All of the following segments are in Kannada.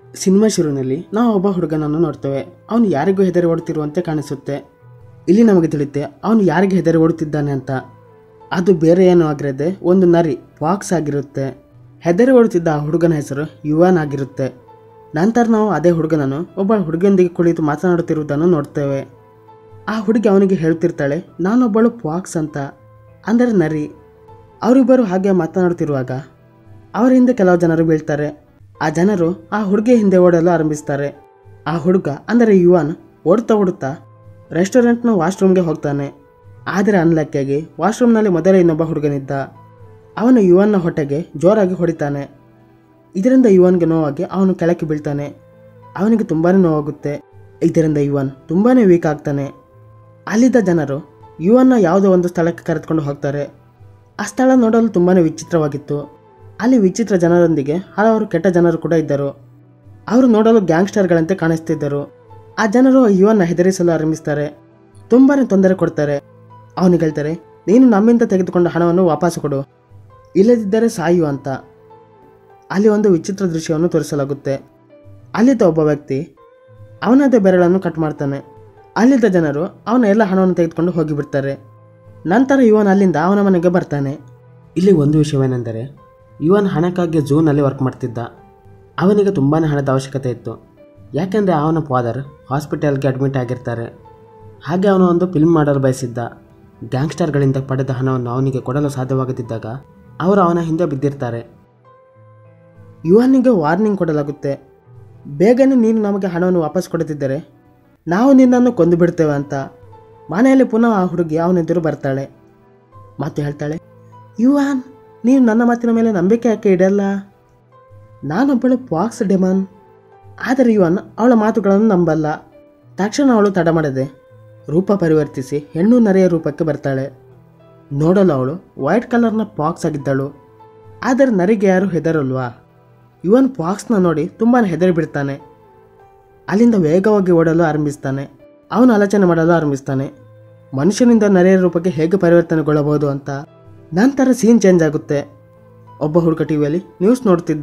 ಸಿನಿಮಾ ಶುರುವಿನಲ್ಲಿ ನಾವು ಒಬ್ಬ ಹುಡುಗನನ್ನು ನೋಡ್ತೇವೆ ಅವನು ಯಾರಿಗೂ ಹೆದರಿ ಓಡುತ್ತಿರುವಂತೆ ಕಾಣಿಸುತ್ತೆ ಇಲ್ಲಿ ನಮಗೆ ತಿಳಿಯುತ್ತೆ ಅವನು ಯಾರಿಗೆ ಹೆದರಿ ಓಡುತ್ತಿದ್ದಾನೆ ಅಂತ ಅದು ಬೇರೆ ಏನೂ ಆಗಿರದೆ ಒಂದು ನರಿ ವಾಕ್ಸ್ ಆಗಿರುತ್ತೆ ಹೆದರಿ ಓಡುತ್ತಿದ್ದ ಆ ಹುಡುಗನ ಹೆಸರು ಯುವನ್ ಆಗಿರುತ್ತೆ ನಂತರ ನಾವು ಅದೇ ಹುಡುಗನನ್ನು ಒಬ್ಬ ಹುಡುಗಿಯೊಂದಿಗೆ ಕುಳಿತು ಮಾತನಾಡುತ್ತಿರುವುದನ್ನು ನೋಡ್ತೇವೆ ಆ ಹುಡುಗಿ ಅವನಿಗೆ ಹೇಳ್ತಿರ್ತಾಳೆ ನಾನೊಬ್ಬಳು ಪಾಕ್ಸ್ ಅಂತ ಅಂದರೆ ನರಿ ಅವರಿಬ್ಬರು ಹಾಗೆ ಮಾತನಾಡುತ್ತಿರುವಾಗ ಅವರ ಹಿಂದೆ ಕೆಲವು ಜನರು ಬೀಳ್ತಾರೆ ಆ ಜನರು ಆ ಹುಡುಗಿಯ ಹಿಂದೆ ಓಡಲು ಆರಂಭಿಸ್ತಾರೆ ಆ ಹುಡುಗ ಅಂದರೆ ಯುವನ್ ಓಡುತ್ತಾ ಓಡುತ್ತಾ ರೆಸ್ಟೋರೆಂಟ್ನ ವಾಶ್ರೂಮ್ಗೆ ಹೋಗ್ತಾನೆ ಆದರೆ ಅನ್ಲಕ್ಕಿಯಾಗಿ ವಾಶ್ರೂಮ್ನಲ್ಲಿ ಮೊದಲೇ ಇನ್ನೊಬ್ಬ ಹುಡುಗನಿದ್ದ ಅವನು ಯುವನ್ನ ಹೊಟ್ಟೆಗೆ ಜೋರಾಗಿ ಹೊಡಿತಾನೆ ಇದರಿಂದ ಯುವನ್ಗೆ ನೋವಾಗಿ ಅವನು ಕೆಳಕ್ಕೆ ಬೀಳ್ತಾನೆ ಅವನಿಗೆ ತುಂಬಾ ನೋವಾಗುತ್ತೆ ಇದರಿಂದ ಯುವನ್ ತುಂಬಾ ವೀಕ್ ಆಗ್ತಾನೆ ಅಲ್ಲಿದ್ದ ಜನರು ಯುವನ್ನ ಯಾವುದೋ ಒಂದು ಸ್ಥಳಕ್ಕೆ ಕರೆದುಕೊಂಡು ಹೋಗ್ತಾರೆ ಆ ಸ್ಥಳ ನೋಡಲು ತುಂಬಾ ವಿಚಿತ್ರವಾಗಿತ್ತು ಅಲ್ಲಿ ವಿಚಿತ್ರ ಜನರೊಂದಿಗೆ ಹಲವಾರು ಕೆಟ್ಟ ಜನರು ಕೂಡ ಇದ್ದರು ಅವರು ನೋಡಲು ಗ್ಯಾಂಗ್ಸ್ಟರ್ಗಳಂತೆ ಕಾಣಿಸ್ತಿದ್ದರು ಆ ಜನರು ಯುವನ್ನ ಹೆದರಿಸಲು ಆರಂಭಿಸ್ತಾರೆ ತುಂಬಾ ತೊಂದರೆ ಕೊಡ್ತಾರೆ ಅವನಿಗೆ ಹೇಳ್ತಾರೆ ನೀನು ನಮ್ಮಿಂದ ತೆಗೆದುಕೊಂಡ ಹಣವನ್ನು ವಾಪಸ್ಸು ಕೊಡು ಇಲ್ಲದಿದ್ದರೆ ಸಾಯು ಅಂತ ಅಲ್ಲಿ ಒಂದು ವಿಚಿತ್ರ ದೃಶ್ಯವನ್ನು ತೋರಿಸಲಾಗುತ್ತೆ ಅಲ್ಲಿದ್ದ ಒಬ್ಬ ವ್ಯಕ್ತಿ ಅವನದೇ ಬೆರಳನ್ನು ಕಟ್ ಮಾಡ್ತಾನೆ ಅಲ್ಲಿದ್ದ ಜನರು ಅವನ ಎಲ್ಲ ಹಣವನ್ನು ತೆಗೆದುಕೊಂಡು ಹೋಗಿಬಿಡ್ತಾರೆ ನಂತರ ಇವನ್ ಅಲ್ಲಿಂದ ಅವನ ಮನೆಗೆ ಬರ್ತಾನೆ ಇಲ್ಲಿ ಒಂದು ವಿಷಯವೇನೆಂದರೆ ಇವನ್ ಹಣಕ್ಕಾಗಿ ಝೂನಲ್ಲಿ ವರ್ಕ್ ಮಾಡ್ತಿದ್ದ ಅವನಿಗೆ ತುಂಬಾ ಹಣದ ಅವಶ್ಯಕತೆ ಇತ್ತು ಯಾಕೆಂದರೆ ಅವನ ಫಾದರ್ ಹಾಸ್ಪಿಟಲ್ಗೆ ಅಡ್ಮಿಟ್ ಆಗಿರ್ತಾರೆ ಹಾಗೆ ಅವನು ಒಂದು ಫಿಲ್ಮ್ ಮಾಡಲು ಬಯಸಿದ್ದ ಗ್ಯಾಂಗ್ಸ್ಟರ್ಗಳಿಂದ ಪಡೆದ ಹಣವನ್ನು ಅವನಿಗೆ ಕೊಡಲು ಸಾಧ್ಯವಾಗದಿದ್ದಾಗ ಅವರು ಅವನ ಹಿಂದೆ ಬಿದ್ದಿರ್ತಾರೆ ಯುವನಿಗೆ ವಾರ್ನಿಂಗ್ ಕೊಡಲಾಗುತ್ತೆ ಬೇಗನೆ ನೀನು ನಮಗೆ ಹಣವನ್ನು ವಾಪಸ್ ಕೊಡುತ್ತಿದ್ದರೆ ನಾವು ನಿನ್ನನ್ನು ಕೊಂದು ಬಿಡ್ತೇವೆ ಅಂತ ಮನೆಯಲ್ಲಿ ಪುನಃ ಆ ಹುಡುಗಿ ಅವನೆದುರು ಬರ್ತಾಳೆ ಮತ್ತು ಹೇಳ್ತಾಳೆ ಯುವಾನ್ ನೀನು ನನ್ನ ಮಾತಿನ ಮೇಲೆ ನಂಬಿಕೆ ಯಾಕೆ ಇಡಲ್ಲ ನಾನೊಬ್ಬಳು ಪಾಕ್ಸ್ ಡೆಮಾನ್ ಆದರೆ ಯುವನ್ ಅವಳ ಮಾತುಗಳನ್ನು ನಂಬಲ್ಲ ತಕ್ಷಣ ಅವಳು ತಡ ಮಾಡದೆ ರೂಪ ಪರಿವರ್ತಿಸಿ ಹೆಣ್ಣು ನರೆಯ ರೂಪಕ್ಕೆ ಬರ್ತಾಳೆ ನೋಡಲು ಅವಳು ವೈಟ್ ಕಲರ್ನ ಪಾಕ್ಸ್ ಆಗಿದ್ದಳು ಆದರೆ ನರಿಗೆ ಯಾರು ಹೆದರಲ್ವಾ ಇವನ್ ಪಾಕ್ಸ್ನ ನೋಡಿ ತುಂಬಾ ಹೆದರಿ ಬಿಡ್ತಾನೆ ಅಲ್ಲಿಂದ ವೇಗವಾಗಿ ಓಡಲು ಆರಂಭಿಸ್ತಾನೆ ಅವನು ಆಲೋಚನೆ ಮಾಡಲು ಆರಂಭಿಸ್ತಾನೆ ಮನುಷ್ಯನಿಂದ ನರೆಯ ರೂಪಕ್ಕೆ ಹೇಗೆ ಪರಿವರ್ತನೆಗೊಳ್ಳಬಹುದು ಅಂತ ನಂತರ ಸೀನ್ ಚೇಂಜ್ ಆಗುತ್ತೆ ಒಬ್ಬ ಹುಡುಗ ಟಿವಿಯಲ್ಲಿ ನ್ಯೂಸ್ ನೋಡ್ತಿದ್ದ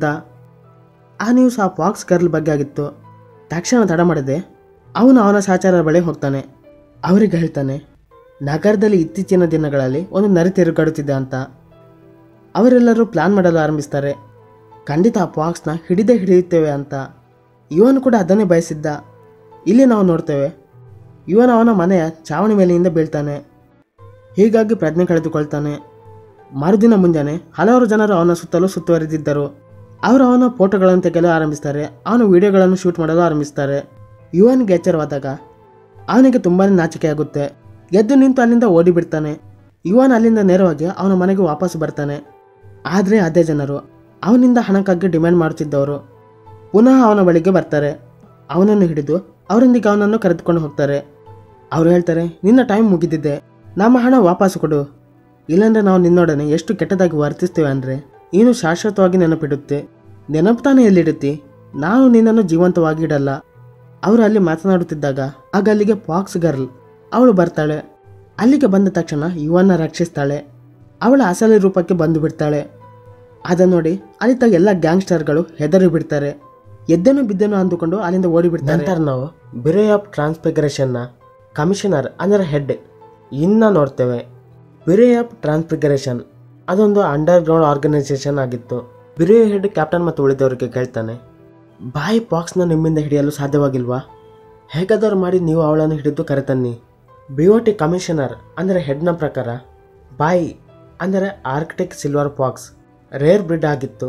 ಆ ನ್ಯೂಸ್ ಆ ಪಾಕ್ಸ್ ಗರ್ಲ್ ಬಗ್ಗೆ ಆಗಿತ್ತು ತಕ್ಷಣ ತಡ ಮಾಡದೆ ಅವನು ಅವನ ಸಹಚಾರರ ಬಳಿ ಹೋಗ್ತಾನೆ ಅವರಿಗೆ ಹೇಳ್ತಾನೆ ನಗರದಲ್ಲಿ ಇತ್ತೀಚಿನ ದಿನಗಳಲ್ಲಿ ಒಂದು ನರಿ ತಿರುಗಾಡುತ್ತಿದೆ ಅಂತ ಅವರೆಲ್ಲರೂ ಪ್ಲಾನ್ ಮಾಡಲು ಆರಂಭಿಸ್ತಾರೆ ಖಂಡಿತ ಆ ಪಾಕ್ಸ್ನ ಹಿಡಿದೇ ಹಿಡಿಯುತ್ತೇವೆ ಅಂತ ಇವನು ಕೂಡ ಅದನ್ನೇ ಬಯಸಿದ್ದ ಇಲ್ಲಿ ನಾವು ನೋಡ್ತೇವೆ ಇವನು ಅವನ ಮನೆಯ ಚಾವಣಿ ಮೇಲೆಯಿಂದ ಬೀಳ್ತಾನೆ ಹೀಗಾಗಿ ಪ್ರಜ್ಞೆ ಕಳೆದುಕೊಳ್ತಾನೆ ಮರುದಿನ ಮುಂಜಾನೆ ಹಲವಾರು ಜನರು ಅವನ ಸುತ್ತಲೂ ಸುತ್ತುವರಿದಿದ್ದರು ಅವರು ಅವನ ಫೋಟೋಗಳನ್ನು ತೆಗೆಯಲು ಆರಂಭಿಸ್ತಾರೆ ಅವನ ವಿಡಿಯೋಗಳನ್ನು ಶೂಟ್ ಮಾಡಲು ಆರಂಭಿಸ್ತಾರೆ ಯುವನ್ಗೆ ಎಚ್ಚರವಾದಾಗ ಅವನಿಗೆ ತುಂಬಾ ನಾಚಿಕೆಯಾಗುತ್ತೆ ಎದ್ದು ನಿಂತು ಅಲ್ಲಿಂದ ಓಡಿ ಬಿಡ್ತಾನೆ ಯುವನ್ ಅಲ್ಲಿಂದ ನೇರವಾಗಿ ಅವನ ಮನೆಗೆ ವಾಪಸ್ ಬರ್ತಾನೆ ಆದರೆ ಅದೇ ಜನರು ಅವನಿಂದ ಹಣಕ್ಕಾಗಿ ಡಿಮ್ಯಾಂಡ್ ಮಾಡುತ್ತಿದ್ದವರು ಪುನಃ ಅವನ ಬಳಿಗೆ ಬರ್ತಾರೆ ಅವನನ್ನು ಹಿಡಿದು ಅವರೊಂದಿಗೆ ಅವನನ್ನು ಕರೆದುಕೊಂಡು ಹೋಗ್ತಾರೆ ಅವರು ಹೇಳ್ತಾರೆ ನಿನ್ನ ಟೈಮ್ ಮುಗಿದಿದೆ ನಮ್ಮ ಹಣ ವಾಪಸ್ಸು ಕೊಡು ಇಲ್ಲಾಂದ್ರೆ ನಾವು ನಿನ್ನೊಡನೆ ಎಷ್ಟು ಕೆಟ್ಟದಾಗಿ ವರ್ತಿಸ್ತೇವೆ ಅಂದರೆ ನೀನು ಶಾಶ್ವತವಾಗಿ ನೆನಪಿಡುತ್ತೆ ನೆನಪು ತಾನೇ ಎಲ್ಲಿಡುತ್ತಿ ನಾನು ನಿನ್ನನ್ನು ಜೀವಂತವಾಗಿ ಇಡಲ್ಲ ಅವರು ಅಲ್ಲಿ ಮಾತನಾಡುತ್ತಿದ್ದಾಗ ಆಗ ಅಲ್ಲಿಗೆ ಪಾಕ್ಸ್ ಗರ್ಲ್ ಅವಳು ಬರ್ತಾಳೆ ಅಲ್ಲಿಗೆ ಬಂದ ತಕ್ಷಣ ಯುವನ್ನ ರಕ್ಷಿಸ್ತಾಳೆ ಅವಳ ಅಸಲಿ ರೂಪಕ್ಕೆ ಬಂದು ಬಿಡ್ತಾಳೆ ಅದನ್ನು ನೋಡಿ ಅಲ್ಲಿದ್ದ ಎಲ್ಲ ಗ್ಯಾಂಗ್ಸ್ಟರ್ಗಳು ಹೆದರಿ ಬಿಡ್ತಾರೆ ಎದ್ದನು ಬಿದ್ದನು ಅಂದುಕೊಂಡು ಅಲ್ಲಿಂದ ಓಡಿಬಿಡ್ತಾರೆ ನಂತರ ನಾವು ಬ್ಯೂರೋ ಆಫ್ ಟ್ರಾನ್ಸ್ಫಿಗರೇಷನ್ನ ಕಮಿಷನರ್ ಅಂದರೆ ಹೆಡ್ ಇನ್ನ ನೋಡ್ತೇವೆ ಬ್ಯೂರೋ ಆಫ್ ಟ್ರಾನ್ಸ್ಫಿಗರೇಷನ್ ಅದೊಂದು ಅಂಡರ್ ಗ್ರೌಂಡ್ ಆರ್ಗನೈಸೇಷನ್ ಆಗಿತ್ತು ಬ್ಯೂರೋ ಹೆಡ್ ಕ್ಯಾಪ್ಟನ್ ಮತ್ತು ಉಳಿದವರಿಗೆ ಕೇಳ್ತಾನೆ ಬಾಯಿ ಪಾಕ್ಸ್ನ ನಿಮ್ಮಿಂದ ಹಿಡಿಯಲು ಸಾಧ್ಯವಾಗಿಲ್ವಾ ಹೇಗಾದರೂ ಮಾಡಿ ನೀವು ಅವಳನ್ನು ಹಿಡಿದು ಕರೆತನ್ನಿ ಬಿ ಒ ಟಿ ಕಮಿಷನರ್ ಅಂದರೆ ಹೆಡ್ನ ಪ್ರಕಾರ ಬಾಯಿ ಅಂದರೆ arctic silver fox rare breed ಆಗಿತ್ತು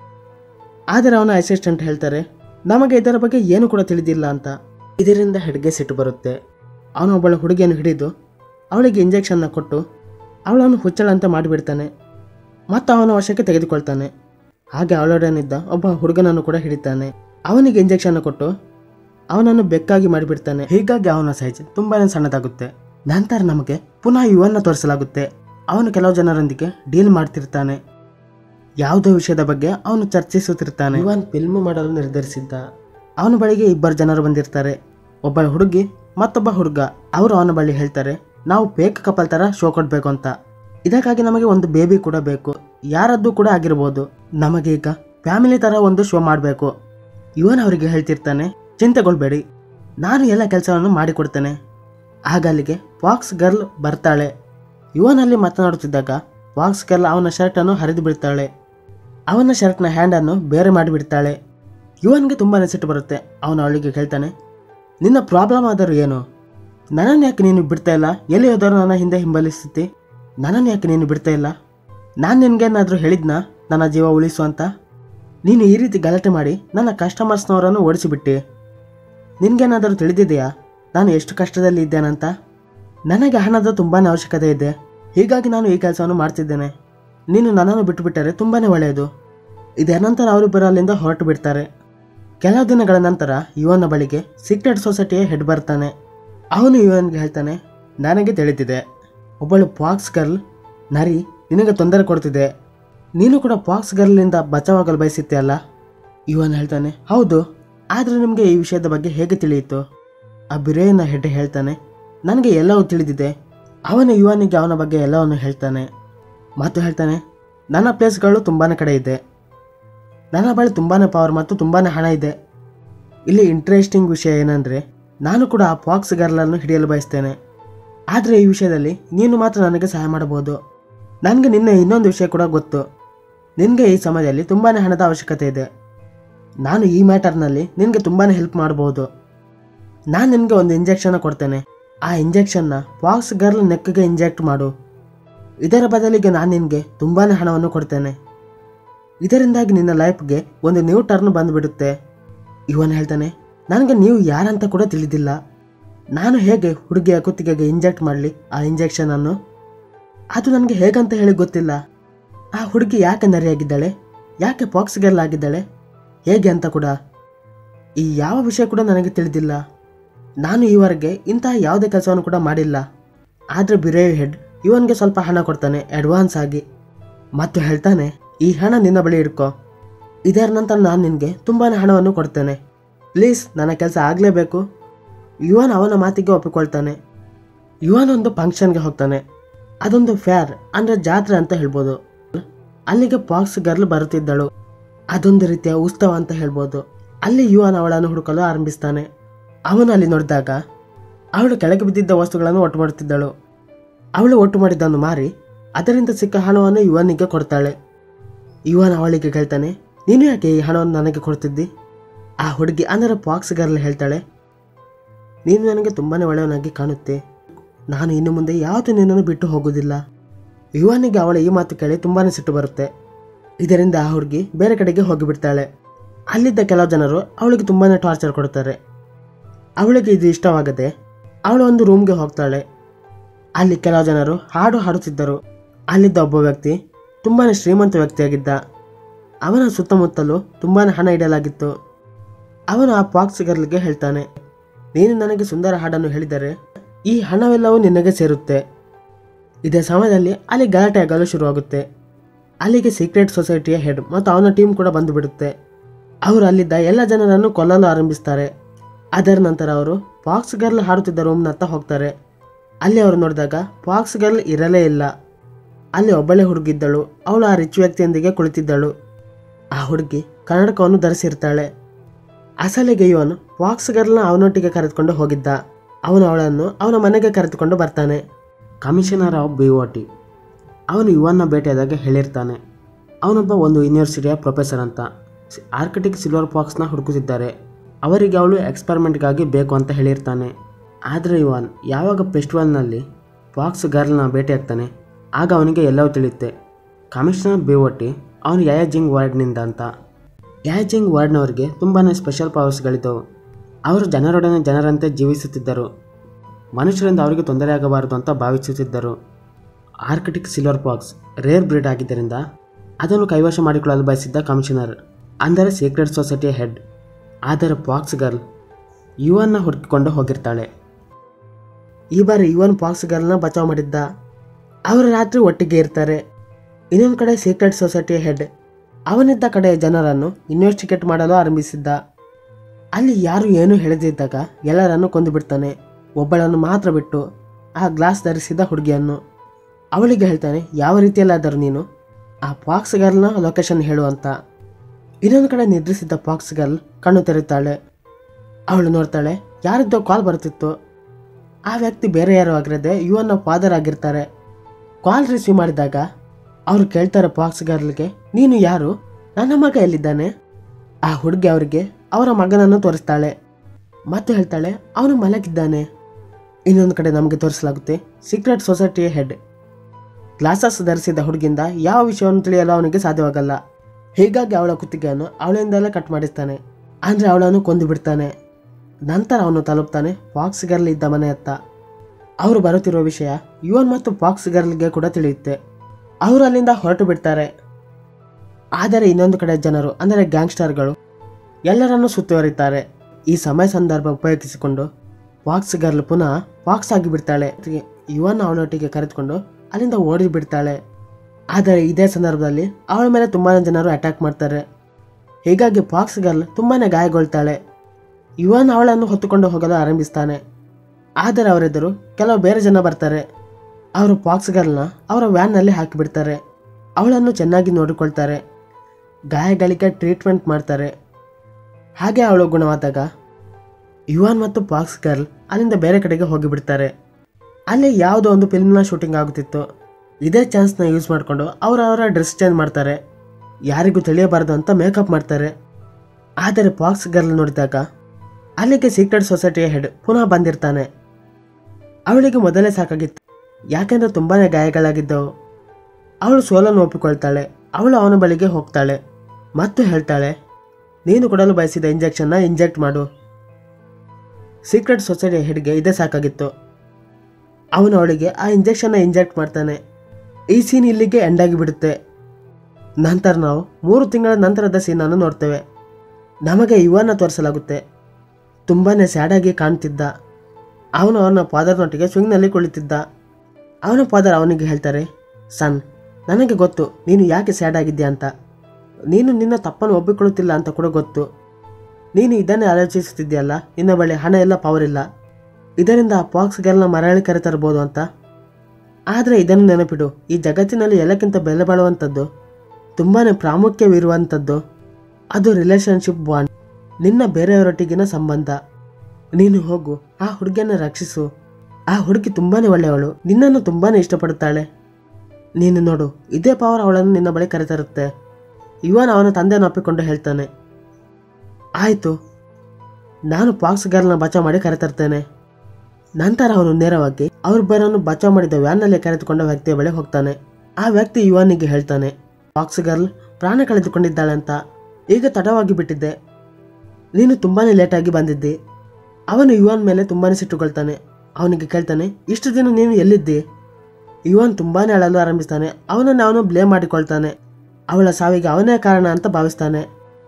ಆದರೆ ಅವನ ಅಸಿಸ್ಟೆಂಟ್ ಹೇಳ್ತಾರೆ ನಮಗೆ ಇದರ ಬಗ್ಗೆ ಏನು ಕೂಡ ತಿಳಿದಿಲ್ಲ ಅಂತ ಇದರಿಂದ ಹೆಡ್ಗೆ ಸಿಟ್ಟು ಬರುತ್ತೆ ಅವನು ಒಬ್ಬಳ ಹುಡುಗಿಯನ್ನು ಹಿಡಿದು ಅವಳಿಗೆ ಇಂಜೆಕ್ಷನ್ನ ಕೊಟ್ಟು ಅವಳನ್ನು ಹುಚ್ಚಳಂತೆ ಮಾಡಿಬಿಡ್ತಾನೆ ಮತ್ತು ಅವನ ವಶಕ್ಕೆ ತೆಗೆದುಕೊಳ್ತಾನೆ ಹಾಗೆ ಅವಳೊಡನಿದ್ದ ಒಬ್ಬ ಹುಡುಗನನ್ನು ಕೂಡ ಹಿಡಿತಾನೆ ಅವನಿಗೆ ಇಂಜೆಕ್ಷನ್ ಕೊಟ್ಟು ಅವನನ್ನು ಬೆಕ್ಕಾಗಿ ಮಾಡಿಬಿಡ್ತಾನೆ ಹೀಗಾಗಿ ಅವನ ಸೈಜ್ ತುಂಬಾ ಸಣ್ಣದಾಗುತ್ತೆ ನಂತರ ನಮಗೆ ಪುನಃ ಯುವನ್ನ ತೋರಿಸಲಾಗುತ್ತೆ ಅವನು ಕೆಲವು ಜನರೊಂದಿಗೆ ಡೀಲ್ ಮಾಡ್ತಿರ್ತಾನೆ ಯಾವುದೋ ವಿಷಯದ ಬಗ್ಗೆ ಅವನು ಚರ್ಚಿಸುತ್ತಿರ್ತಾನೆ ಇವನ್ ಫಿಲ್ಮ್ ಮಾಡಲು ನಿರ್ಧರಿಸಿದ್ದ ಅವನ ಬಳಿಗೆ ಇಬ್ಬರು ಜನರು ಬಂದಿರ್ತಾರೆ ಒಬ್ಬ ಹುಡುಗಿ ಮತ್ತೊಬ್ಬ ಹುಡುಗ ಅವರು ಅವನ ಬಳಿ ಹೇಳ್ತಾರೆ ನಾವು ಬೇಕ್ ಕಪಲ್ ಥರ ಶೋ ಕೊಡಬೇಕು ಅಂತ ಇದಕ್ಕಾಗಿ ನಮಗೆ ಒಂದು ಬೇಬಿ ಕೂಡ ಬೇಕು ಯಾರದ್ದು ಕೂಡ ಆಗಿರ್ಬೋದು ನಮಗೆ ಈಗ ಫ್ಯಾಮಿಲಿ ಥರ ಒಂದು ಶೋ ಮಾಡಬೇಕು ಇವನ್ ಅವರಿಗೆ ಹೇಳ್ತಿರ್ತಾನೆ ಚಿಂತೆಗೊಳ್ಬೇಡಿ ನಾನು ಎಲ್ಲ ಕೆಲಸವನ್ನು ಮಾಡಿಕೊಡ್ತೇನೆ ಆಗ ಅಲ್ಲಿಗೆ ಫಾಕ್ಸ್ ಗರ್ಲ್ ಬರ್ತಾಳೆ ಇವನಲ್ಲಿ ಮಾತನಾಡುತ್ತಿದ್ದಾಗ ಫಾಕ್ಸ್ ಗರ್ಲ್ ಅವನ ಶರ್ಟನ್ನು ಹರಿದು ಬಿಡ್ತಾಳೆ ಅವನ ಶರ್ಟ್ನ ಹ್ಯಾಂಡನ್ನು ಬೇರೆ ಮಾಡಿಬಿಡ್ತಾಳೆ ಇವನ್ಗೆ ತುಂಬಾ ಸಿಟ್ಟು ಬರುತ್ತೆ ಅವನು ಅವಳಿಗೆ ಕೇಳ್ತಾನೆ ನಿನ್ನ ಪ್ರಾಬ್ಲಮ್ ಆದರೂ ಏನು ನನ್ನನ್ನು ಯಾಕೆ ನೀನು ಬಿಡ್ತಾ ಇಲ್ಲ ಎಲ್ಲಿ ಹೋದರೂ ನನ್ನ ಹಿಂದೆ ಹಿಂಬಲಿಸುತ್ತಿ ನನ್ನನ್ನು ಯಾಕೆ ನೀನು ಬಿಡ್ತಾ ಇಲ್ಲ ನಾನು ನಿನಗೇನಾದರೂ ಹೇಳಿದ್ನಾ ನನ್ನ ಜೀವ ಉಳಿಸು ಅಂತ ನೀನು ಈ ರೀತಿ ಗಲಾಟೆ ಮಾಡಿ ನನ್ನ ಕಸ್ಟಮರ್ಸ್ನವರನ್ನು ಓಡಿಸಿಬಿಟ್ಟೆ ನಿನಗೇನಾದರೂ ತಿಳಿದಿದೆಯಾ ನಾನು ಎಷ್ಟು ಕಷ್ಟದಲ್ಲಿ ಇದ್ದೇನಂತ ನನಗೆ ಹಣದ ತುಂಬಾ ಅವಶ್ಯಕತೆ ಇದೆ ಹೀಗಾಗಿ ನಾನು ಈ ಕೆಲಸವನ್ನು ಮಾಡ್ತಿದ್ದೇನೆ ನೀನು ನನ್ನನ್ನು ಬಿಟ್ಟುಬಿಟ್ಟರೆ ತುಂಬಾ ಒಳ್ಳೆಯದು ಇದರ ನಂತರ ಅವರಿಬ್ಬರು ಅಲ್ಲಿಂದ ಹೊರಟು ಬಿಡ್ತಾರೆ ಕೆಲವು ದಿನಗಳ ನಂತರ ಯುವನ ಬಳಿಗೆ ಸೀಕ್ರೆಟ್ ಸೊಸೈಟಿಯ ಹೆಡ್ ಬರ್ತಾನೆ ಅವನು ಯುವನ್ಗೆ ಹೇಳ್ತಾನೆ ನನಗೆ ತಿಳಿದಿದೆ ಒಬ್ಬಳು ಪಾಕ್ಸ್ ಗರ್ಲ್ ನರಿ ನಿನಗೆ ತೊಂದರೆ ಕೊಡ್ತಿದೆ ನೀನು ಕೂಡ ಪಾಕ್ಸ್ ಗರ್ಲಿಂದ ಬಚಾವಾಗಲು ಬಯಸಿತ್ತೆ ಅಲ್ಲ ಯುವನ್ ಹೇಳ್ತಾನೆ ಹೌದು ಆದರೆ ನಿಮಗೆ ಈ ವಿಷಯದ ಬಗ್ಗೆ ಹೇಗೆ ತಿಳಿಯಿತು ಆ ಬಿರೇನ ಹೆಡ್ ಹೇಳ್ತಾನೆ ನನಗೆ ಎಲ್ಲವೂ ತಿಳಿದಿದೆ ಅವನು ಯುವನಿಗೆ ಅವನ ಬಗ್ಗೆ ಎಲ್ಲವನ್ನು ಹೇಳ್ತಾನೆ ಮತ್ತು ಹೇಳ್ತಾನೆ ನನ್ನ ಪ್ಲೇಸ್ಗಳು ತುಂಬಾ ಕಡೆ ಇದೆ ನನ್ನ ಬಳಿ ತುಂಬಾ ಪವರ್ ಮತ್ತು ತುಂಬಾ ಹಣ ಇದೆ ಇಲ್ಲಿ ಇಂಟ್ರೆಸ್ಟಿಂಗ್ ವಿಷಯ ಏನಂದರೆ ನಾನು ಕೂಡ ಆ ಪಾಕ್ಸ್ ಗರ್ಲನ್ನು ಹಿಡಿಯಲು ಬಯಸ್ತೇನೆ ಆದರೆ ಈ ವಿಷಯದಲ್ಲಿ ನೀನು ಮಾತ್ರ ನನಗೆ ಸಹಾಯ ಮಾಡಬಹುದು ನನಗೆ ನಿನ್ನೆ ಇನ್ನೊಂದು ವಿಷಯ ಕೂಡ ಗೊತ್ತು ನಿನಗೆ ಈ ಸಮಯದಲ್ಲಿ ತುಂಬಾ ಹಣದ ಅವಶ್ಯಕತೆ ಇದೆ ನಾನು ಈ ಮ್ಯಾಟರ್ನಲ್ಲಿ ನಿನಗೆ ತುಂಬಾ ಹೆಲ್ಪ್ ಮಾಡಬಹುದು ನಾನು ನಿನಗೆ ಒಂದು ಇಂಜೆಕ್ಷನ್ ಕೊಡ್ತೇನೆ ಆ ಇಂಜೆಕ್ಷನ್ನ ಪಾಕ್ಸ್ ಗರ್ಲ್ ನೆಕ್ಗೆ ಇಂಜೆಕ್ಟ್ ಮಾಡು ಇದರ ಬದಲಿಗೆ ನಾನು ನಿನಗೆ ತುಂಬಾ ಹಣವನ್ನು ಕೊಡ್ತೇನೆ ಇದರಿಂದಾಗಿ ನಿನ್ನ ಲೈಫ್ಗೆ ಒಂದು ನ್ಯೂ ಟರ್ನ್ ಬಂದುಬಿಡುತ್ತೆ ಇವನು ಹೇಳ್ತಾನೆ ನನಗೆ ನೀವು ಯಾರಂತ ಕೂಡ ತಿಳಿದಿಲ್ಲ ನಾನು ಹೇಗೆ ಹುಡುಗಿಯ ಕುತ್ತಿಗೆಗೆ ಇಂಜೆಕ್ಟ್ ಮಾಡಲಿ ಆ ಇಂಜೆಕ್ಷನನ್ನು ಅದು ನನಗೆ ಹೇಗಂತ ಹೇಳಿ ಗೊತ್ತಿಲ್ಲ ಆ ಹುಡುಗಿ ಯಾಕೆ ನರಿಯಾಗಿದ್ದಾಳೆ ಯಾಕೆ ಪಾಕ್ಸ್ ಗರ್ಲ್ ಆಗಿದ್ದಾಳೆ ಹೇಗೆ ಅಂತ ಕೂಡ ಈ ಯಾವ ವಿಷಯ ಕೂಡ ನನಗೆ ತಿಳಿದಿಲ್ಲ ನಾನು ಈವರೆಗೆ ಇಂತಹ ಯಾವುದೇ ಕೆಲಸವನ್ನು ಕೂಡ ಮಾಡಿಲ್ಲ ಆದರೆ ಬಿರೇವ್ ಹೆಡ್ ಇವನಿಗೆ ಸ್ವಲ್ಪ ಹಣ ಕೊಡ್ತಾನೆ ಅಡ್ವಾನ್ಸ್ ಆಗಿ ಮತ್ತು ಹೇಳ್ತಾನೆ ಈ ಹಣ ನಿನ್ನ ಬಳಿ ಇಟ್ಕೋ ಇದರ ನಂತರ ನಾನು ನಿನಗೆ ತುಂಬಾ ಹಣವನ್ನು ಕೊಡ್ತೇನೆ ಪ್ಲೀಸ್ ನನ್ನ ಕೆಲಸ ಆಗಲೇಬೇಕು ಯುವನ್ ಅವನ ಮಾತಿಗೆ ಒಪ್ಪಿಕೊಳ್ತಾನೆ ಯುವನ್ ಒಂದು ಫಂಕ್ಷನ್ಗೆ ಹೋಗ್ತಾನೆ ಅದೊಂದು ಫ್ಯಾರ್ ಅಂದರೆ ಜಾತ್ರೆ ಅಂತ ಹೇಳ್ಬೋದು ಅಲ್ಲಿಗೆ ಪಾಕ್ಸ್ ಗರ್ಲ್ ಬರುತ್ತಿದ್ದಳು ಅದೊಂದು ರೀತಿಯ ಉತ್ಸವ ಅಂತ ಹೇಳ್ಬೋದು ಅಲ್ಲಿ ಯುವನ್ ಅವಳನ್ನು ಹುಡುಕಲು ಆರಂಭಿಸ್ತಾನೆ ಅವನು ಅಲ್ಲಿ ನೋಡಿದಾಗ ಅವಳು ಕೆಳಗೆ ಬಿದ್ದಿದ್ದ ವಸ್ತುಗಳನ್ನು ಒಟ್ಟು ಮಾಡುತ್ತಿದ್ದಳು ಅವಳು ಒಟ್ಟು ಮಾಡಿದ್ದನ್ನು ಮಾರಿ ಅದರಿಂದ ಸಿಕ್ಕ ಹಣವನ್ನು ಯುವನಿಗೆ ಕೊಡ್ತಾಳೆ ಯುವನ್ ಅವಳಿಗೆ ಕೇಳ್ತಾನೆ ನೀನು ಯಾಕೆ ಈ ಹಣವನ್ನು ನನಗೆ ಕೊಡ್ತಿದ್ದಿ ಆ ಹುಡುಗಿ ಅಂದರೆ ಪಾಕ್ಸ್ ಗರ್ಲ್ ಹೇಳ್ತಾಳೆ ನೀನು ನನಗೆ ತುಂಬಾ ಒಳ್ಳೆಯವನಾಗಿ ಕಾಣುತ್ತೆ ನಾನು ಇನ್ನು ಮುಂದೆ ಯಾವತ್ತೂ ನಿನ್ನನ್ನು ಬಿಟ್ಟು ಹೋಗುವುದಿಲ್ಲ ಯುವನಿಗೆ ಅವಳ ಈ ಮಾತು ಕೇಳಿ ತುಂಬಾ ಸಿಟ್ಟು ಬರುತ್ತೆ ಇದರಿಂದ ಆ ಹುಡುಗಿ ಬೇರೆ ಕಡೆಗೆ ಹೋಗಿಬಿಡ್ತಾಳೆ ಅಲ್ಲಿದ್ದ ಕೆಲವು ಜನರು ಅವಳಿಗೆ ತುಂಬಾ ಟಾರ್ಚರ್ ಕೊಡ್ತಾರೆ ಅವಳಿಗೆ ಇದು ಇಷ್ಟವಾಗದೆ ಅವಳು ಒಂದು ರೂಮ್ಗೆ ಹೋಗ್ತಾಳೆ ಅಲ್ಲಿ ಕೆಲವು ಜನರು ಹಾಡು ಹಾಡುತ್ತಿದ್ದರು ಅಲ್ಲಿದ್ದ ಒಬ್ಬ ವ್ಯಕ್ತಿ ತುಂಬಾ ಶ್ರೀಮಂತ ವ್ಯಕ್ತಿಯಾಗಿದ್ದ ಅವನ ಸುತ್ತಮುತ್ತಲೂ ತುಂಬಾ ಹಣ ಇಡಲಾಗಿತ್ತು ಅವನು ಆ ಪಾಕ್ಸ್ ಗರ್ಲ್ಗೆ ಹೇಳ್ತಾನೆ ನೀನು ನನಗೆ ಸುಂದರ ಹಾಡನ್ನು ಹೇಳಿದರೆ ಈ ಹಣವೆಲ್ಲವೂ ನಿನಗೆ ಸೇರುತ್ತೆ ಇದೇ ಸಮಯದಲ್ಲಿ ಅಲ್ಲಿ ಗಲಾಟೆ ಆಗಲು ಶುರುವಾಗುತ್ತೆ ಅಲ್ಲಿಗೆ ಸೀಕ್ರೆಟ್ ಸೊಸೈಟಿಯ ಹೆಡ್ ಮತ್ತು ಅವನ ಟೀಮ್ ಕೂಡ ಬಂದು ಬಿಡುತ್ತೆ ಅವರು ಅಲ್ಲಿದ್ದ ಎಲ್ಲ ಜನರನ್ನು ಕೊಲ್ಲಲು ಆರಂಭಿಸ್ತಾರೆ ಅದರ ನಂತರ ಅವರು ಪಾಕ್ಸ್ ಗರ್ಲ್ ಹಾಡುತ್ತಿದ್ದ ರೂಮ್ನತ್ತ ಹೋಗ್ತಾರೆ ಅಲ್ಲಿ ಅವರು ನೋಡಿದಾಗ ಪಾಕ್ಸ್ ಗರ್ಲ್ ಇರಲೇ ಇಲ್ಲ ಅಲ್ಲಿ ಒಬ್ಬಳೆ ಹುಡುಗಿದ್ದಳು ಅವಳು ಆ ರಿಚ್ ವ್ಯಕ್ತಿಯೊಂದಿಗೆ ಕುಳಿತಿದ್ದಳು ಆ ಹುಡುಗಿ ಕನ್ನಡಕವನ್ನು ಧರಿಸಿರ್ತಾಳೆ ಅಸಲಿಗೆ ಇವನು ಪಾಕ್ಸ್ ಗರ್ಲ್ನ ಅವನೊಟ್ಟಿಗೆ ಕರೆದುಕೊಂಡು ಹೋಗಿದ್ದ ಅವನು ಅವಳನ್ನು ಅವನ ಮನೆಗೆ ಕರೆದುಕೊಂಡು ಬರ್ತಾನೆ commissioner of B O T ಅವನು ಯುವನ್ನ ಭೇಟಿಯಾದಾಗ ಹೇಳಿರ್ತಾನೆ ಅವನೊಬ್ಬ ಒಂದು ಯೂನಿವರ್ಸಿಟಿಯ ಪ್ರೊಫೆಸರ್ ಅಂತ ಆರ್ಕಿಟಿಕ್ ಸಿಲ್ವರ್ ಪಾಕ್ಸ್ನ ಹುಡುಕುತ್ತಿದ್ದಾರೆ ಅವರಿಗೆ ಅವಳು ಎಕ್ಸ್ಪರಿಮೆಂಟ್ಗಾಗಿ ಬೇಕು ಅಂತ ಹೇಳಿರ್ತಾನೆ ಆದರೆ ಇವನ್ ಯಾವಾಗ ಫೆಸ್ಟಿವಲ್ನಲ್ಲಿ ಪಾಕ್ಸ್ ಗರ್ಲ್ನ ಭೇಟಿಯಾಗ್ತಾನೆ ಆಗ ಅವನಿಗೆ ಎಲ್ಲವೂ ತಿಳಿಯುತ್ತೆ ಕಮಿಷನರ್ ಬಿ ಒ ಟಿ ಅವನು ಯಾಯಜಿಂಗ್ ವಾರ್ಡ್ನಿಂದ ಅಂತ ಯಾಯಜಿಂಗ್ ವಾರ್ಡ್ನವರಿಗೆ ತುಂಬಾ ಸ್ಪೆಷಲ್ ಪವರ್ಸ್ಗಳಿದ್ದವು ಅವರು ಜನರೊಡನೆ ಜನರಂತೆ ಜೀವಿಸುತ್ತಿದ್ದರು ಮನುಷ್ಯರಿಂದ ಅವರಿಗೆ ತೊಂದರೆಯಾಗಬಾರದು ಅಂತ ಭಾವಿಸುತ್ತಿದ್ದರು Arctic silver fox rare breed ಆಗಿದ್ದರಿಂದ ಅದನ್ನು ಕೈವಶ ಮಾಡಿಕೊಳ್ಳಲು ಬಯಸಿದ್ದ ಕಮಿಷನರ್ ಅಂದರೆ ಸೀಕ್ರೆಟ್ ಸೊಸೈಟಿಯ ಹೆಡ್ ಆದರೆ ಪಾಕ್ಸ್ ಗರ್ಲ್ ಯುವನ್ನ ಹುಡುಕಿಕೊಂಡು ಹೋಗಿರ್ತಾಳೆ ಈ ಬಾರಿ ಯುವನ್ ಪಾಕ್ಸ್ ಗರ್ಲ್ನ ಬಚಾವ್ ಮಾಡಿದ್ದ ಅವರು ರಾತ್ರಿ ಒಟ್ಟಿಗೆ ಇರ್ತಾರೆ ಇನ್ನೊಂದು ಕಡೆ ಸೀಕ್ರೆಟ್ ಸೊಸೈಟಿಯ ಹೆಡ್ ಅವನಿದ್ದ ಕಡೆ ಜನರನ್ನು ಇನ್ವೆಸ್ಟಿಗೇಟ್ ಮಾಡಲು ಆರಂಭಿಸಿದ್ದ ಅಲ್ಲಿ ಯಾರು ಏನೂ ಹೇಳದಿದ್ದಾಗ ಎಲ್ಲರನ್ನು ಕೊಂದು ಬಿಡ್ತಾನೆ ಒಬ್ಬಳನ್ನು ಮಾತ್ರ ಬಿಟ್ಟು ಆ ಗ್ಲಾಸ್ ಧರಿಸಿದ ಹುಡುಗಿಯನ್ನು ಅವಳಿಗೆ ಹೇಳ್ತಾನೆ ಯಾವ ರೀತಿಯಲ್ಲಾದರೂ ನೀನು ಆ ಪಾಕ್ಸ್ ಗರ್ಲ್ನ ಲೊಕೇಶನ್ ಹೇಳು ಅಂತ ಇನ್ನೊಂದು ಕಡೆ ನಿದ್ರಿಸಿದ್ದ ಪಾಕ್ಸ್ ಗರ್ಲ್ ಕಣ್ಣು ತೆರೀತಾಳೆ ಅವಳು ನೋಡ್ತಾಳೆ ಯಾರಿದ್ದೋ ಕಾಲ್ ಬರುತ್ತಿತ್ತು ಆ ವ್ಯಕ್ತಿ ಬೇರೆ ಯಾರೋ ಆಗಿರದೆ ಯುವನ ಫಾದರ್ ಆಗಿರ್ತಾರೆ ಕಾಲ್ ರಿಸೀವ್ ಮಾಡಿದಾಗ ಅವ್ರು ಕೇಳ್ತಾರೆ ಪಾಕ್ಸ್ ಗರ್ಲ್ಗೆ ನೀನು ಯಾರು ನನ್ನ ಮಗ ಎಲ್ಲಿದ್ದಾನೆ ಆ ಹುಡುಗಿ ಅವರಿಗೆ ಅವರ ಮಗನನ್ನು ತೋರಿಸ್ತಾಳೆ ಮತ್ತೆ ಹೇಳ್ತಾಳೆ ಅವನು ಮಲಗಿದ್ದಾನೆ ಇನ್ನೊಂದು ಕಡೆ ನಮಗೆ ತೋರಿಸಲಾಗುತ್ತೆ ಸೀಕ್ರೆಟ್ ಸೊಸೈಟಿಯ ಹೆಡ್ ಗ್ಲಾಸಸ್ ಧರಿಸಿದ ಹುಡುಗಿಂದ ಯಾವ ವಿಷಯವನ್ನು ತಿಳಿಯಲು ಅವನಿಗೆ ಸಾಧ್ಯವಾಗಲ್ಲ ಹೀಗಾಗಿ ಅವಳ ಕುತ್ತಿಗೆಯನ್ನು ಅವಳಿಂದಲೇ ಕಟ್ ಮಾಡಿಸ್ತಾನೆ ಅಂದರೆ ಅವಳನ್ನು ಕೊಂದು ಬಿಡ್ತಾನೆ ನಂತರ ಅವನು ತಲುಪ್ತಾನೆ ಪಾಕ್ಸ್ ಗರ್ಲ್ ಇದ್ದ ಮನೆ ಹತ್ತ ಅವರು ಬರುತ್ತಿರುವ ವಿಷಯ ಯುವನ್ ಮತ್ತು ಪಾಕ್ಸ್ ಗರ್ಲ್ಗೆ ಕೂಡ ತಿಳಿಯುತ್ತೆ ಅವರು ಅಲ್ಲಿಂದ ಹೊರಟು ಬಿಡ್ತಾರೆ ಆದರೆ ಇನ್ನೊಂದು ಕಡೆ ಜನರು ಅಂದರೆ ಗ್ಯಾಂಗ್ಸ್ಟರ್ಗಳು ಎಲ್ಲರನ್ನೂ ಸುತ್ತುವರಿತಾರೆ ಈ ಸಮಯ ಸಂದರ್ಭ ಉಪಯೋಗಿಸಿಕೊಂಡು ಪಾಕ್ಸ್ ಗರ್ಲ್ ಪುನಃ ಪಾಕ್ಸ್ ಆಗಿ ಬಿಡ್ತಾಳೆ ಯುವನ್ ಅವಳೊಟ್ಟಿಗೆ ಕರೆದುಕೊಂಡು ಅಲ್ಲಿಂದ ಓಡಿ ಬಿಡ್ತಾಳೆ ಆದರೆ ಇದೇ ಸಂದರ್ಭದಲ್ಲಿ ಅವಳ ಮೇಲೆ ತುಂಬಾ ಜನರು ಅಟ್ಯಾಕ್ ಮಾಡ್ತಾರೆ ಹೀಗಾಗಿ ಪಾಕ್ಸ್ ಗರ್ಲ್ ತುಂಬಾ ಗಾಯಗೊಳ್ತಾಳೆ ಯುವನ್ ಅವಳನ್ನು ಹೊತ್ತುಕೊಂಡು ಹೋಗಲು ಆರಂಭಿಸ್ತಾನೆ ಆದರೆ ಅವರೆದುರು ಕೆಲವು ಬೇರೆ ಜನ ಬರ್ತಾರೆ ಅವರು ಪಾಕ್ಸ್ ಗರ್ಲ್ನ ಅವರ ವ್ಯಾನ್ನಲ್ಲಿ ಹಾಕಿಬಿಡ್ತಾರೆ ಅವಳನ್ನು ಚೆನ್ನಾಗಿ ನೋಡಿಕೊಳ್ತಾರೆ ಗಾಯಗಳಿಗೆ ಟ್ರೀಟ್ಮೆಂಟ್ ಮಾಡ್ತಾರೆ ಹಾಗೆ ಅವಳು ಗುಣವಾದಾಗ ಯುವನ್ ಮತ್ತು ಪಾಕ್ಸ್ ಗರ್ಲ್ ಅಲ್ಲಿಂದ ಬೇರೆ ಕಡೆಗೆ ಹೋಗಿಬಿಡ್ತಾರೆ ಅಲ್ಲಿ ಯಾವುದೋ ಒಂದು ಫಿಲ್ಮ್ನ ಶೂಟಿಂಗ್ ಆಗುತ್ತಿತ್ತು ಇದೇ ಚಾನ್ಸ್ನ ಯೂಸ್ ಮಾಡಿಕೊಂಡು ಅವರವರ ಡ್ರೆಸ್ ಚೇಂಜ್ ಮಾಡ್ತಾರೆ ಯಾರಿಗೂ ತಿಳಿಯಬಾರದು ಅಂತ ಮೇಕಪ್ ಮಾಡ್ತಾರೆ ಆದರೆ ಪಾಕ್ಸ್ ಗರ್ಲ್ ನೋಡಿದಾಗ ಅಲ್ಲಿಗೆ ಸೀಕ್ರೆಟ್ ಸೊಸೈಟಿಯ ಹೆಡ್ ಪುನಃ ಬಂದಿರ್ತಾನೆ ಅವಳಿಗೆ ಮೊದಲೇ ಸಾಕಾಗಿತ್ತು ಯಾಕೆಂದ್ರೆ ತುಂಬಾ ಗಾಯಗಳಾಗಿದ್ದವು ಅವಳು ಸೋಲನ್ನು ಒಪ್ಪಿಕೊಳ್ತಾಳೆ ಅವಳು ಅವನ ಬಳಿಗೆ ಹೋಗ್ತಾಳೆ ಮತ್ತು ಹೇಳ್ತಾಳೆ ನೀನು ಕೊಡಲು ಬಯಸಿದ ಇಂಜೆಕ್ಷನ್ನ ಇಂಜೆಕ್ಟ್ ಮಾಡು ಸೀಕ್ರೆಟ್ ಸೊಸೈಟಿಯ ಹೆಡ್ಗೆ ಇದೇ ಸಾಕಾಗಿತ್ತು ಅವನು ಅವಳಿಗೆ ಆ ಇಂಜೆಕ್ಷನ್ನ ಇಂಜೆಕ್ಟ್ ಮಾಡ್ತಾನೆ ಈ ಸೀನ್ ಇಲ್ಲಿಗೆ ಎಂಡ್ ಆಗಿಬಿಡುತ್ತೆ ನಂತರ ನಾವು ಮೂರು ತಿಂಗಳ ನಂತರದ ಸೀನನ್ನು ನೋಡ್ತೇವೆ ನಮಗೆ ಯುವನ ತೋರಿಸಲಾಗುತ್ತೆ ತುಂಬಾ ಸ್ಯಾಡಾಗಿ ಕಾಣ್ತಿದ್ದ ಅವನು ಅವನ ಫಾದರ್ನೊಟ್ಟಿಗೆ ಸ್ವಿಂಗ್ನಲ್ಲಿ ಕುಳಿತಿದ್ದ ಅವನ ಫಾದರ್ ಅವನಿಗೆ ಹೇಳ್ತಾರೆ ಸನ್ ನನಗೆ ಗೊತ್ತು ನೀನು ಯಾಕೆ ಸ್ಯಾಡ್ ಆಗಿದ್ಯಾ ಅಂತ ನೀನು ನಿನ್ನ ತಪ್ಪನ್ನು ಒಪ್ಪಿಕೊಳ್ಳುತ್ತಿಲ್ಲ ಅಂತ ಕೂಡ ಗೊತ್ತು ನೀನು ಇದನ್ನೇ ಆಲೋಚಿಸುತ್ತಿದ್ಯಲ್ಲ ನಿನ್ನ ಬಳಿ ಹಣ ಇಲ್ಲ ಪವರ್ ಇಲ್ಲ ಇದರಿಂದ ಆ ಪಾಕ್ಸ್ ಗರ್ಲ್ನ ಮರಳಿ ಕರೆತರಬಹುದು ಅಂತ ಆದರೆ ಇದನ್ನು ನೆನಪಿಡು ಈ ಜಗತ್ತಿನಲ್ಲಿ ಎಲ್ಲಕ್ಕಿಂತ ಬೆಲೆ ಬಾಳುವಂಥದ್ದು ತುಂಬಾ ಪ್ರಾಮುಖ್ಯವಿರುವಂಥದ್ದು ಅದು ರಿಲೇಷನ್ಶಿಪ್ ಬಾಂಡ್ ನಿನ್ನ ಬೇರೆಯವರೊಟ್ಟಿಗಿನ ಸಂಬಂಧ ನೀನು ಹೋಗು ಆ ಹುಡುಗಿಯನ್ನು ರಕ್ಷಿಸು ಆ ಹುಡುಗಿ ತುಂಬಾನೇ ಒಳ್ಳೆಯವಳು ನಿನ್ನನ್ನು ತುಂಬಾನೇ ಇಷ್ಟಪಡುತ್ತಾಳೆ ನೀನು ನೋಡು ಇದೇ ಪವರ್ ಅವಳನ್ನು ನಿನ್ನ ಬಳಿ ಕರೆತರುತ್ತೆ ಇವನ್ ಅವನ ತಂದೆಯನ್ನು ಒಪ್ಪಿಕೊಂಡು ಹೇಳ್ತಾನೆ ಆಯಿತು ನಾನು ಪಾಕ್ಸ್ ಗರ್ಲ್ನ ಬಚಾವ್ ಮಾಡಿ ಕರೆತರ್ತೇನೆ ನಂತರ ಅವನು ನೇರವಾಗಿ ಅವರಿಬ್ಬರನ್ನು ಬಚಾವ್ ಮಾಡಿದ ವ್ಯಾನ್ನಲ್ಲಿ ಕರೆದುಕೊಂಡ ವ್ಯಕ್ತಿಯ ಬಳಿ ಹೋಗ್ತಾನೆ ಆ ವ್ಯಕ್ತಿ ಯುವನಿಗೆ ಹೇಳ್ತಾನೆ ಪಾಕ್ಸ್ ಗರ್ಲ್ ಪ್ರಾಣ ಕಳೆದುಕೊಂಡಿದ್ದಾಳೆ ಅಂತ ಈಗ ತಡವಾಗಿ ಬಿಟ್ಟಿದ್ದೆ ನೀನು ತುಂಬಾನೇ ಲೇಟಾಗಿ ಬಂದಿದ್ದಿ ಅವನು ಯುವನ್ ಮೇಲೆ ತುಂಬಾನೇ ಸಿಟ್ಟುಕೊಳ್ತಾನೆ ಅವನಿಗೆ ಕೇಳ್ತಾನೆ ಇಷ್ಟು ದಿನ ನೀನು ಎಲ್ಲಿದ್ದಿ ಯುವನ್ ತುಂಬಾನೇ ಅಳಲು ಆರಂಭಿಸ್ತಾನೆ ಅವನನ್ನು ಅವನು ಬ್ಲೇಮ್ ಮಾಡಿಕೊಳ್ತಾನೆ ಅವಳ ಸಾವಿಗೆ ಅವನೇ ಕಾರಣ ಅಂತ ಭಾವಿಸ್ತಾನೆ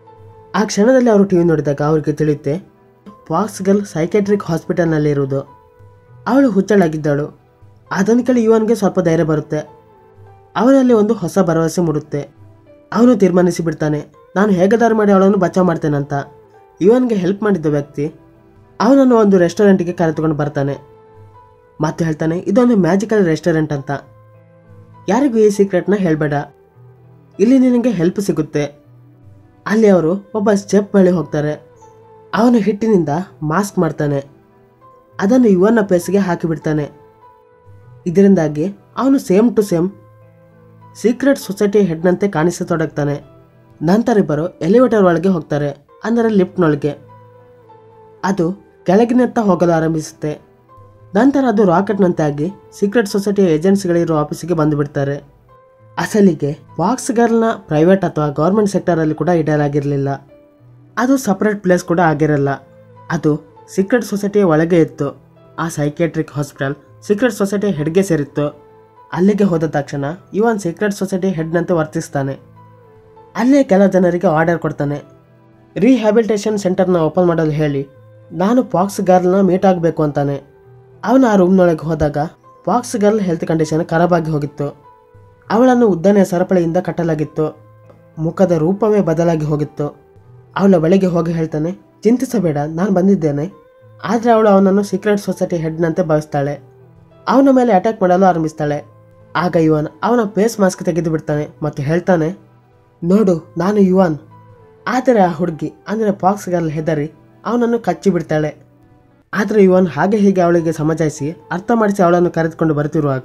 ಆ ಕ್ಷಣದಲ್ಲಿ ಅವರು ಟಿವಿ ನೋಡಿದಾಗ ಅವರಿಗೆ ತಿಳಿಯುತ್ತೆ ಪಾಕ್ಸ್ ಗರ್ಲ್ ಸೈಕೆಟ್ರಿಕ್ ಹಾಸ್ಪಿಟಲ್ನಲ್ಲಿ ಇರುವುದು ಅವಳು ಹುಚ್ಚಳಾಗಿದ್ದಳು ಅದನ್ನು ಕೇಳಿ ಯುವನ್ಗೆ ಸ್ವಲ್ಪ ಧೈರ್ಯ ಬರುತ್ತೆ ಅವನಲ್ಲಿ ಒಂದು ಹೊಸ ಭರವಸೆ ಮೂಡುತ್ತೆ ಅವನು ತೀರ್ಮಾನಿಸಿ ಬಿಡ್ತಾನೆ ನಾನು ಹೇಗಾದರೂ ಮಾಡಿ ಅವಳನ್ನು ಬಚಾವ್ ಮಾಡ್ತೇನಂತ ಯುವನ್ಗೆ ಹೆಲ್ಪ್ ಮಾಡಿದ್ದ ವ್ಯಕ್ತಿ ಅವನನ್ನು ಒಂದು ರೆಸ್ಟೋರೆಂಟಿಗೆ ಕರೆದುಕೊಂಡು ಬರ್ತಾನೆ ಮತ್ತು ಹೇಳ್ತಾನೆ ಇದೊಂದು ಮ್ಯಾಜಿಕಲ್ ರೆಸ್ಟೋರೆಂಟ್ ಅಂತ ಯಾರಿಗೂ ಈ ಸೀಕ್ರೆಟ್ನ ಹೇಳಬೇಡ ಇಲ್ಲಿ ನಿನಗೆ ಹೆಲ್ಪ್ ಸಿಗುತ್ತೆ ಅಲ್ಲಿ ಅವರು ಒಬ್ಬ ಸ್ಟೆಪ್ ಬಳಿ ಹೋಗ್ತಾರೆ ಅವನು ಹಿಟ್ಟಿನಿಂದ ಮಾಸ್ಕ್ ಮಾಡ್ತಾನೆ ಅದನ್ನು ಯುವನ ಪೇಸ್ಗೆ ಹಾಕಿಬಿಡ್ತಾನೆ ಇದರಿಂದಾಗಿ ಅವನು same to same secret society ಹೆಡ್ನಂತೆ ಕಾಣಿಸತೊಡಗ್ತಾನೆ ನಂತರ ಇಬ್ಬರು ಎಲಿವೇಟರ್ ಒಳಗೆ ಹೋಗ್ತಾರೆ ಅಂದರೆ ಲಿಫ್ಟ್ನೊಳಗೆ ಅದು ಕೆಳಗಿನತ್ತ ಹೋಗಲು ಆರಂಭಿಸುತ್ತೆ ನಂತರ ಅದು ರಾಕೆಟ್ನಂತೆ ಆಗಿ ಸೀಕ್ರೆಟ್ ಸೊಸೈಟಿಯ ಏಜೆನ್ಸಿಗಳಿರೋ ಆಫೀಸಿಗೆ ಬಂದು ಬಿಡ್ತಾರೆ ಅಸಲಿಗೆ ಬಾಕ್ಸ್ ಗರ್ಲ್ನ ಪ್ರೈವೇಟ್ ಅಥವಾ ಗೌರ್ಮೆಂಟ್ ಸೆಕ್ಟರಲ್ಲಿ ಕೂಡ ಇಡಲಾಗಿರಲಿಲ್ಲ ಅದು ಸಪರೇಟ್ ಪ್ಲೇಸ್ ಕೂಡ ಆಗಿರಲ್ಲ ಅದು ಸೀಕ್ರೆಟ್ ಸೊಸೈಟಿಯ ಒಳಗೆ ಇತ್ತು ಆ ಸೈಕಿಯಾಟ್ರಿಕ್ ಹಾಸ್ಪಿಟಲ್ ಸೀಕ್ರೆಟ್ ಸೊಸೈಟಿಯ ಹೆಡ್ಗೆ ಸೇರಿತ್ತು ಅಲ್ಲಿಗೆ ಹೋದ ತಕ್ಷಣ ಇವನ್ ಸೀಕ್ರೆಟ್ ಸೊಸೈಟಿ ಹೆಡ್ನಂತೆ ವರ್ತಿಸ್ತಾನೆ ಅಲ್ಲೇ ಕೆಲ ಜನರಿಗೆ ಆರ್ಡರ್ ಕೊಡ್ತಾನೆ ರಿಹ್ಯಾಬಿಲಿಟೇಷನ್ ಸೆಂಟರ್ನ ಓಪನ್ ಮಾಡಲು ಹೇಳಿ ನಾನು ಪಾಕ್ಸ್ ಗರ್ಲ್ನ ಮೀಟ್ ಆಗಬೇಕು ಅಂತಾನೆ ಅವನು ಆ ರೂಮ್ನೊಳಗೆ ಹೋದಾಗ ಪಾಕ್ಸ್ ಗರ್ಲ್ ಹೆಲ್ತ್ ಕಂಡೀಷನ್ ಖರಾಬಾಗಿ ಹೋಗಿತ್ತು ಅವಳನ್ನು ಉದ್ದನೆಯ ಸರಪಳಿಯಿಂದ ಕಟ್ಟಲಾಗಿತ್ತು ಮುಖದ ರೂಪವೇ ಬದಲಾಗಿ ಹೋಗಿತ್ತು ಅವಳ ಬಳಿಗೆ ಹೋಗಿ ಹೇಳ್ತಾನೆ ಚಿಂತಿಸಬೇಡ ನಾನು ಬಂದಿದ್ದೇನೆ ಆದರೆ ಅವಳು ಅವನನ್ನು ಸೀಕ್ರೆಟ್ ಸೊಸೈಟಿ ಹೆಡ್ನಂತೆ ಭಾವಿಸ್ತಾಳೆ ಅವನ ಮೇಲೆ ಅಟ್ಯಾಕ್ ಮಾಡಲು ಆರಂಭಿಸ್ತಾಳೆ ಆಗ ಯುವನ್ ಅವನ ಫೇಸ್ ಮಾಸ್ಕ್ ತೆಗೆದು ಬಿಡ್ತಾನೆ ಮತ್ತು ಹೇಳ್ತಾನೆ ನೋಡು ನಾನು ಯುವನ್ ಆದರೆ ಆ ಹುಡುಗಿ ಅಂದರೆ ಪಾಕ್ಸ್ ಗರ್ಲ್ ಹೆದರಿ ಅವನನ್ನು ಕಚ್ಚಿ ಬಿಡ್ತಾಳೆ ಆದರೆ ಇವನ್ ಹಾಗೆ ಹೀಗೆ ಅವಳಿಗೆ ಸಮಜಾಯಿಸಿ ಅರ್ಥ ಮಾಡಿಸಿ ಅವಳನ್ನು ಕರೆದುಕೊಂಡು ಬರ್ತಿರುವಾಗ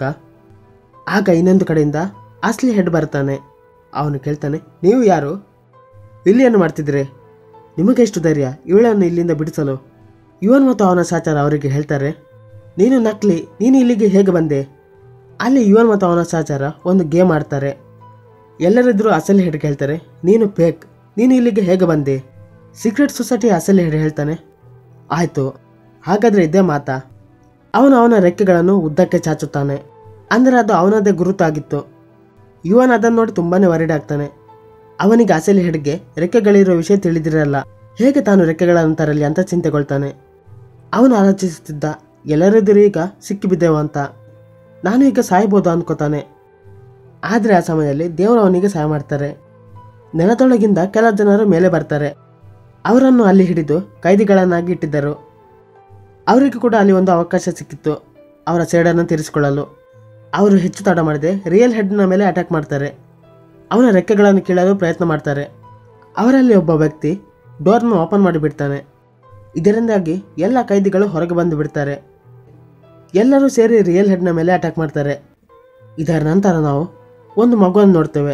ಆಗ ಇನ್ನೊಂದು ಕಡೆಯಿಂದ ಅಸ್ಲಿ ಹೆಡ್ ಬರ್ತಾನೆ ಅವನು ಕೇಳ್ತಾನೆ ನೀವು ಯಾರು ಇಲ್ಲಿ ಏನು ಮಾಡ್ತಿದ್ರೆ ನಿಮಗೆ ಎಷ್ಟು ಧೈರ್ಯ ಇವಳನ್ನು ಇಲ್ಲಿಂದ ಬಿಡಿಸಲು ಇವನ್ ಮತ್ತು ಅವನ ಸಾಚಾರ ಅವರಿಗೆ ಹೇಳ್ತಾರೆ ನೀನು ನಕಲಿ ನೀನು ಇಲ್ಲಿಗೆ ಹೇಗೆ ಬಂದೆ ಅಲ್ಲಿ ಇವನ್ ಮತ್ತು ಅವನ ಸಾಚಾರ ಒಂದು ಗೇಮ್ ಆಡ್ತಾರೆ ಎಲ್ಲರಿದ್ರೂ ಅಸಲಿ ಹೆಡ್ ಹೇಳ್ತಾರೆ ನೀನು ಫೇಕ್ ನೀನು ಇಲ್ಲಿಗೆ ಹೇಗೆ ಬಂದೆ ಸೀಕ್ರೆಟ್ ಸೊಸೈಟಿ ಅಸಲಿ ಹೆಡ್ ಹೇಳ್ತಾನೆ ಆಯಿತು ಹಾಗಾದರೆ ಇದೇ ಮಾತಾ ಅವನು ಅವನ ರೆಕ್ಕೆಗಳನ್ನು ಉದ್ದಕ್ಕೆ ಚಾಚುತ್ತಾನೆ ಅಂದರೆ ಅದು ಅವನದೇ ಗುರುತಾಗಿತ್ತು ಇವನ್ ಅದನ್ನು ನೋಡಿ ತುಂಬಾನೇ ವರಿಡ್ ಆಗ್ತಾನೆ ಅವನಿಗೆ ಅಸಲಿ ಹೆಡ್ಗೆ ರೆಕ್ಕೆಗಳಿರೋ ವಿಷಯ ತಿಳಿದಿರಲ್ಲ ಹೇಗೆ ತಾನು ರೆಕ್ಕೆಗಳನ್ನು ತರಲಿ ಅಂತ ಚಿಂತೆಗೊಳ್ತಾನೆ ಅವನು ಆಲೋಚಿಸುತ್ತಿದ್ದ ಎಲ್ಲರೆದುರು ಈಗ ಸಿಕ್ಕಿಬಿದ್ದೆವು ಅಂತ ನಾನು ಈಗ ಸಾಯ್ಬೋದು ಅನ್ಕೋತಾನೆ ಆದರೆ ಆ ಸಮಯದಲ್ಲಿ ದೇವರು ಅವನಿಗೆ ಸಹಾಯ ಮಾಡ್ತಾರೆ ನೆಲದೊಳಗಿಂದ ಕೆಲ ಜನರು ಮೇಲೆ ಬರ್ತಾರೆ ಅವರನ್ನು ಅಲ್ಲಿ ಹಿಡಿದು ಕೈದಿಗಳನ್ನಾಗಿ ಇಟ್ಟಿದ್ದರು ಅವರಿಗೂ ಕೂಡ ಅಲ್ಲಿ ಒಂದು ಅವಕಾಶ ಸಿಕ್ಕಿತ್ತು ಅವರ ಸೇಡನ್ನು ತೀರಿಸಿಕೊಳ್ಳಲು ಅವರು ಹೆಚ್ಚು ತಡ ಮಾಡದೆ ರಿಯಲ್ ಹೆಡ್ನ ಮೇಲೆ ಅಟ್ಯಾಕ್ ಮಾಡ್ತಾರೆ ಅವನ ರೆಕ್ಕೆಗಳನ್ನು ಕೀಳಲು ಪ್ರಯತ್ನ ಮಾಡ್ತಾರೆ ಅವರಲ್ಲಿ ಒಬ್ಬ ವ್ಯಕ್ತಿ ಡೋರ್ನ ಓಪನ್ ಮಾಡಿಬಿಡ್ತಾನೆ ಇದರಿಂದಾಗಿ ಎಲ್ಲ ಕೈದಿಗಳು ಹೊರಗೆ ಬಂದು ಬಿಡ್ತಾರೆ ಎಲ್ಲರೂ ಸೇರಿ ರಿಯಲ್ ಹೆಡ್ನ ಮೇಲೆ ಅಟ್ಯಾಕ್ ಮಾಡ್ತಾರೆ ಇದರ ನಂತರ ನಾವು ಒಂದು ಮಗುವನ್ನು ನೋಡ್ತೇವೆ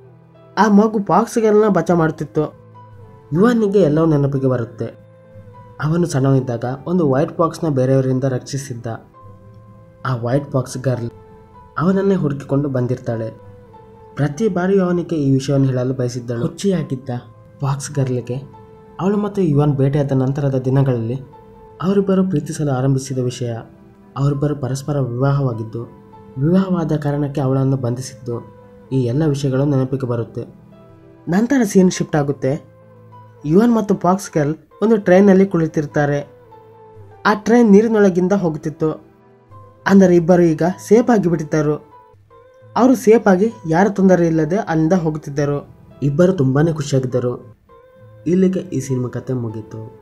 ಆ ಮಗು ಪಾಕ್ಸ್ಗಳನ್ನ ಬಚಾವ್ ಮಾಡುತ್ತಿತ್ತು ಯುವನಿಗೆ ಎಲ್ಲವೂ ನೆನಪಿಗೆ ಬರುತ್ತೆ ಅವನು ಸಣ್ಣವನಿದ್ದಾಗ ಒಂದು ವೈಟ್ ಬಾಕ್ಸ್ನ ಬೇರೆಯವರಿಂದ ರಕ್ಷಿಸಿದ್ದ ಆ ವೈಟ್ ಬಾಕ್ಸ್ ಗರ್ಲ್ ಅವನನ್ನೇ ಹುಡುಕಿಕೊಂಡು ಬಂದಿರ್ತಾಳೆ ಪ್ರತಿ ಬಾರಿಯೂ ಅವನಿಗೆ ಈ ವಿಷಯವನ್ನು ಹೇಳಲು ಬಯಸಿದ್ದಳು ಹುಚ್ಚಿಯಾಗಿದ್ದ ಬಾಕ್ಸ್ ಗರ್ಲ್ಗೆ ಅವಳು ಮತ್ತು ಯುವನ್ ಭೇಟಿಯಾದ ನಂತರದ ದಿನಗಳಲ್ಲಿ ಅವರಿಬ್ಬರು ಪ್ರೀತಿಸಲು ಆರಂಭಿಸಿದ ವಿಷಯ ಅವರಿಬ್ಬರು ಪರಸ್ಪರ ವಿವಾಹವಾಗಿದ್ದು ವಿವಾಹವಾದ ಕಾರಣಕ್ಕೆ ಅವಳನ್ನು ಬಂಧಿಸಿದ್ದು ಈ ಎಲ್ಲ ವಿಷಯಗಳು ನೆನಪಿಗೆ ಬರುತ್ತೆ ನಂತರ ಸೀನ್ ಶಿಫ್ಟ್ ಆಗುತ್ತೆ ಯುವನ್ ಮತ್ತು ಪಾಕ್ಸ್ ಗರ್ಲ್ ಒಂದು ಟ್ರೈನಲ್ಲಿ ಕುಳಿತಿರ್ತಾರೆ ಆ ಟ್ರೈನ್ ನೀರಿನೊಳಗಿಂದ ಹೋಗುತ್ತಿತ್ತು ಅಂದರೆ ಇಬ್ಬರು ಈಗ ಸೇಫ್ ಆಗಿ ಬಿಟ್ಟಿದ್ದರು ಅವರು ಸೇಫ್ ಆಗಿ ಯಾರ ತೊಂದರೆ ಇಲ್ಲದೆ ಅಲ್ಲಿಂದ ಹೋಗುತ್ತಿದ್ದರು ಇಬ್ಬರು ತುಂಬಾನೇ ಖುಷಿಯಾಗಿದ್ದರು ಇಲ್ಲಿಗೆ ಈ ಸಿನಿಮಾ ಕತೆ ಮುಗೀತು